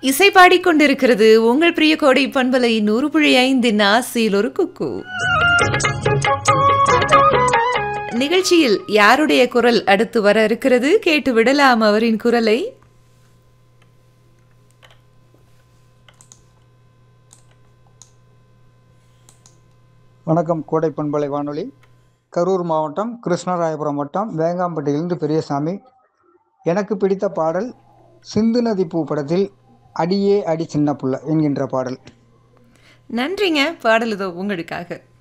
இசை பாடிக்கொண்டிருக்கிறது உங்கள் பிரிய கோடை பண்பலை நூறு புள்ளி ஐந்தின் ஆசையில் ஒரு குக்கு நிகழ்ச்சியில் யாருடைய குரல் அடுத்து வர இருக்கிறது கேட்டு விடலாம் அவரின் குரலை வணக்கம் கோடை பண்பலை வானொலி கரூர் மாவட்டம் கிருஷ்ணராயபுரம் வட்டம் வேங்காம்பட்டியிலிருந்து பெரியசாமி எனக்கு பிடித்த பாடல் சிந்து நதி பூ படத்தில் அடியே அடி சின்ன புள்ள என்கின்ற பாடல் நன்றிங்க பாடல் இதோ உங்களுக்காக